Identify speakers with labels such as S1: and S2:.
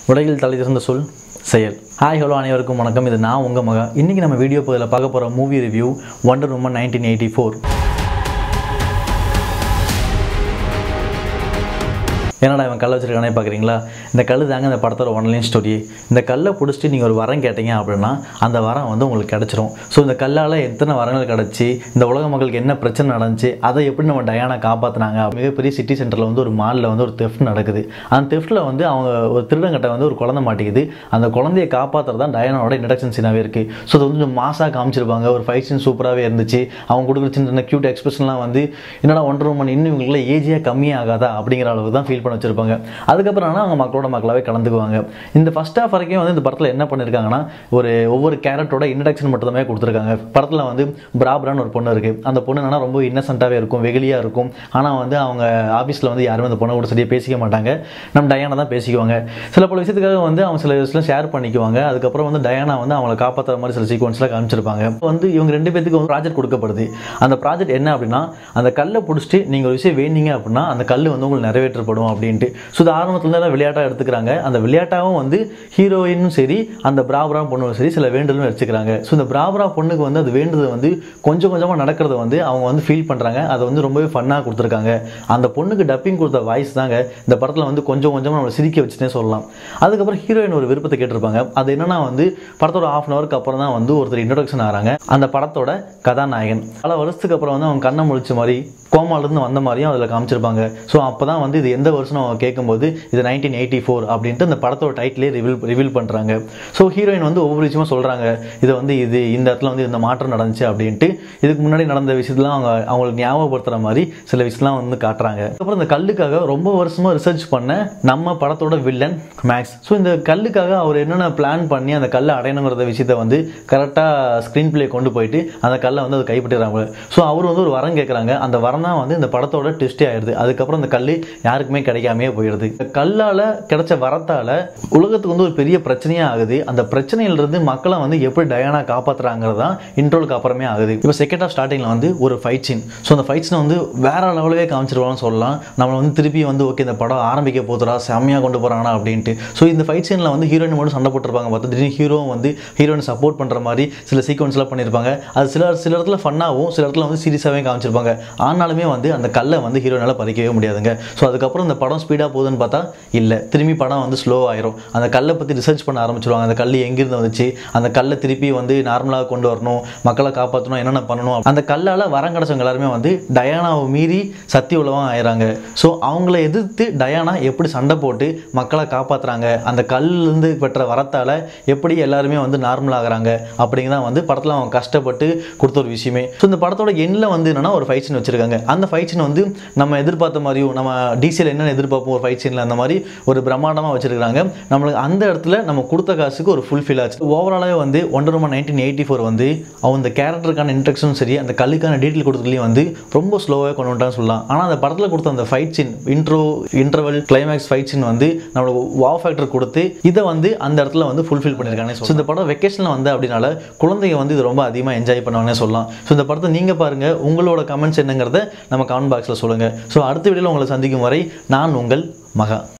S1: உலகில் தலை சிறந்த சொல் செயல் ஹாய் ஹலோ அனைவருக்கும் வணக்கம் இது நான் உங்கள் மகா இன்றைக்கி நம்ம வீடியோ பதில் பார்க்க போகிற movie review Wonder Woman nineteen eighty four என்னடா இவன் கல் வச்சிருக்கானே பார்க்குறீங்களா இந்த கல் தாங்க இந்த படத்தோட ஒன்லைன் ஸ்டோரி இந்த கல்லை பிடிச்சிட்டு நீங்கள் ஒரு வரம் கேட்டீங்க அப்படின்னா அந்த வரம் வந்து உங்களுக்கு கிடச்சிரும் ஸோ இந்த கல்லால் எத்தனை வரங்கள் கிடச்சி இந்த உலக மக்களுக்கு என்ன பிரச்சனை நடந்துச்சு அதை எப்படி நம்ம டயானா காப்பாற்றினாங்க மிகப்பெரிய சிட்டி சென்டரில் வந்து ஒரு மாலில் வந்து ஒரு தெஃப்ட் நடக்குது அந்த தெஃப்ட்டில் வந்து அவங்க ஒரு திருடங்கிட்ட வந்து ஒரு குழந்தை மாட்டிக்குது அந்த குழந்தையை காப்பாற்றுறது தான் டயானாவோட இன்ட்ரடக்ஷன் சீனாகவே இருக்குது ஸோ அது வந்து கொஞ்சம் மாசாக காமிச்சிருப்பாங்க ஒரு ஃபைட் சீன் சூப்பராகவே இருந்துச்சு அவங்க கொடுக்குற சின்ன சின்ன க்யூட் எக்ஸ்பிரஷன்லாம் வந்து என்னடா ஒன்றரை மணி இன்னும் இவங்களுக்குள்ள ஏஜியாக கம்மியாகாதா அப்படிங்கிற அளவுக்கு தான் ஃபீல் பண்ண வச்சிருப்பாங்க அதுக்கப்புறம் ஆனால் அவங்க மக்களோட மக்களாகவே கலந்துக்குவாங்க இந்த ஃபர்ஸ்ட் ஹாஃப் வரைக்கும் வந்து இந்த படத்தில் என்ன பண்ணியிருக்காங்கன்னா ஒரு ஒவ்வொரு கேரக்டரோட இன்ட்ரடக்ஷன் மட்டுமே கொடுத்துருக்காங்க படத்தில் வந்து பிராபரான்னு ஒரு பொண்ணு இருக்குது அந்த பொண்ணு என்னன்னா ரொம்ப இன்னசென்ட்டாகவே இருக்கும் வெகுளியாக இருக்கும் ஆனால் வந்து அவங்க ஆஃபீஸில் வந்து யாருமே அந்த பொண்ணை கூட சரியாக பேசிக்க மாட்டாங்க நம்ம டயானா தான் பேசிக்குவாங்க சில பல விஷயத்துக்காக வந்து அவங்க சில விஷயம் ஷேர் பண்ணிக்குவாங்க அதுக்கப்புறம் வந்து டயானா வந்து அவங்கள காப்பாற்றுற மாதிரி சில சீக்வன்ஸ்லாம் காமிச்சிருப்பாங்க இப்போ வந்து இவங்க ரெண்டு பேத்துக்கு வந்து ப்ராஜெக்ட் கொடுக்கப்படுது அந்த ப்ராஜெக்ட் என்ன அப்படின்னா அந்த கல்லை பிடிச்சிட்டு நீங்கள் ஒரு விஷயம் வேணீங்க அப்படின்னா அந்த கல் வந்து உங்களுக்கு நிறைவேற்றப்படும் அப்படின்ட்டு ஸோ இது ஆரம்பத்துல தான் விளையாட்டாக எடுத்துக்கிறாங்க அந்த விளையாட்டாகவும் வந்து ஹீரோயினும் சரி அந்த பிராபரா பொண்ணும் சரி சில வேண்டுதலும் வச்சுக்கிறாங்க ஸோ இந்த பிராபரா பொண்ணுக்கு வந்து அது வேண்டுதல் வந்து கொஞ்சம் கொஞ்சமாக நடக்கிறத வந்து அவங்க வந்து ஃபீல் பண்ணுறாங்க அதை வந்து ரொம்பவே ஃபன்னாக கொடுத்துருக்காங்க அந்த பொண்ணுக்கு டப்பிங் கொடுத்த வாய்ஸ் தாங்க இந்த படத்தில் வந்து கொஞ்சம் கொஞ்சமாக நம்மளை சிரிக்க வச்சுட்டே சொல்லலாம் அதுக்கப்புறம் ஹீரோயின் ஒரு விருப்பத்தை கேட்டிருப்பாங்க அது என்னன்னா வந்து படத்தோட ஆஃப் அன் ஹவருக்கு அப்புறம் தான் வந்து ஒருத்தர் இன்ட்ரடக்ஷன் ஆகிறாங்க அந்த படத்தோட கதாநாயகன் பல வருஷத்துக்கு அப்புறம் வந்து அவங்க கண்ணை முழிச்ச மாதிரி கோமாலேருந்து வந்த மாதிரியும் அதில் காமிச்சிருப்பாங்க ஸோ அப்போ தான் வந்து இது எந்த வருஷம் அவங்க கேட்கும்போது இது நைன்டீன் எயிட்டி ஃபோர் அப்படின்ட்டு அந்த படத்தோட டைட்டிலே ரிவீல் ரிவீல் பண்ணுறாங்க ஸோ ஹீரோயின் வந்து ஒவ்வொரு விஷயமும் சொல்கிறாங்க இதை வந்து இது இந்த இடத்துல வந்து இந்த மாற்றம் நடந்துச்சு அப்படின்ட்டு இதுக்கு முன்னாடி நடந்த விஷயத்தெல்லாம் அவங்க அவங்களுக்கு ஞாபகப்படுத்துகிற மாதிரி சில விஷயம்லாம் வந்து காட்டுறாங்க அப்புறம் இந்த கல்லுக்காக ரொம்ப வருஷமாக ரிசர்ச் பண்ண நம்ம படத்தோட வில்லன் மேக்ஸ் ஸோ இந்த கல்லுக்காக அவர் என்னென்ன பிளான் பண்ணி அந்த கல்லை அடையணுங்கிறத விஷயத்த வந்து கரெக்டாக ஸ்க்ரீன் பிளே கொண்டு போயிட்டு அந்த கல்லை வந்து அதை கைப்பற்றிடுறாங்க ஸோ அவர் வந்து ஒரு வரம் கேட்குறாங்க அந்த வரம் தான் வந்து இந்த படத்தோட ட்விஸ்டே ஆயிடுது அதுக்கப்புறம் இந்த கல் யாருக்குமே கிடைக்காமே போயிடுது இந்த கல்லால் கிடைச்ச வரத்தால் உலகத்துக்கு வந்து ஒரு பெரிய பிரச்சனையாக ஆகுது அந்த பிரச்சனையிலிருந்து மக்களை வந்து எப்படி டயானா காப்பாற்றுறாங்கிறது தான் இன்ட்ரோலுக்கு அப்புறமே ஆகுது இப்போ செகண்ட் ஆஃப் ஸ்டார்டிங்கில் வந்து ஒரு ஃபைட் சீன் ஸோ அந்த ஃபைட் சீனை வந்து வேற லெவலவே காமிச்சிருவாங்கன்னு சொல்லலாம் நம்மளை வந்து திருப்பி வந்து ஓகே இந்த படம் ஆரம்பிக்க போதுரா செம்மையாக கொண்டு போகிறாங்கன்னா அப்படின்ட்டு ஸோ இந்த ஃபைட் சீனில் வந்து ஹீரோயின் மட்டும் சண்டை போட்டிருப்பாங்க பார்த்து திடீர்னு ஹீரோவும் வந்து ஹீரோயின் சப்போர்ட் பண்ணுற மாதிரி சில சீக்வன்ஸ்லாம் பண்ணியிருப்பாங்க அது சில சில இடத்துல ஃபன்னாகவும் சில இடத்துல வந்து சீரியஸாகவே காமிச்சிருப்பாங்க ஆனாலுமே வந்து அந்த கல்லை வந்து ஹீரோனால பறிக்கவே முடியாதுங்க ஸோ அதுக்கப்புறம் இந்த படம் ஸ்பீடாக போகுதுன்னு பார்த்தா இல்லை திரும்பி படம் வந்து ஸ்லோ ஆயிரும் அந்த கல்லை பற்றி ரிசர்ச் பண்ண ஆரம்பிச்சிருவாங்க அந்த கல் எங்கிருந்து வந்துச்சு அந்த கல்லை திருப்பி வந்து நார்மலாக கொண்டு வரணும் மக்களை காப்பாற்றணும் என்னென்ன பண்ணணும் அந்த கல்லால் வரம் கிடச்சவங்க எல்லாருமே வந்து டயானாவை மீறி சத்திய உலகம் ஆயிறாங்க ஸோ அவங்கள எதிர்த்து டயானா எப்படி சண்டை போட்டு மக்களை காப்பாற்றுறாங்க அந்த கல்லிருந்து பெற்ற வரத்தால் எப்படி எல்லாருமே வந்து நார்மல் ஆகுறாங்க அப்படிங்கிறதான் வந்து படத்தில் அவங்க கஷ்டப்பட்டு கொடுத்த ஒரு விஷயமே ஸோ இந்த படத்தோட எண்ணில் வந்து என்னன்னா ஒரு ஃபைட் சீன் வச்சிருக்காங்க அந்த ஃபைட் சீன் வந்து நம்ம எதிர்பார்த்த மாதிரியும் நம்ம டிசியில் என்னென்ன எதிர்பார்ப்போம் ஒரு ஃபைட் சீனில் அந்த மாதிரி ஒரு பிரம்மாண்டமாக வச்சிருக்காங்க நம்மளுக்கு அந்த இடத்துல நம்ம கொடுத்த காசுக்கு ஒரு ஃபுல் ஃபில் ஆச்சு ஓவராலாகவே வந்து ஒன்றரை ரூபா நைன்டீன் எயிட்டி ஃபோர் வந்து அவங்க கேரக்டருக்கான இன்ட்ரக்ஷனும் சரி அந்த கல்லுக்கான டீட்டெயில் கொடுத்ததுலேயும் வந்து ரொம்ப ஸ்லோவாக கொண்டு வந்துட்டான்னு சொல்லலாம் ஆனால் அந்த படத்தில் கொடுத்த அந்த fight scene intro interval climax fight scene வந்து நம்மளுக்கு வா ஃபேக்டர் கொடுத்து இதை வந்து அந்த இடத்துல வந்து ஃபுல்ஃபில் பண்ணியிருக்காங்க ஸோ இந்த படம் வெக்கேஷனில் வந்து அப்படினால குழந்தைங்க வந்து இது ரொம்ப அதிகமாக என்ஜாய் பண்ணுவாங்கன்னே சொல்லலாம் ஸோ இந்த படத்தை நீங்கள் பாருங்கள் உங்களோட கமெண்ட்ஸ் என்னங்கிறத நம்ம கமெண்ட் பாக்ஸில் சொல்லுங்கள் ஸோ அடுத்த வீடியோவில் உங்களை சந்திக்கும் வரை நான் உங்கள் மகா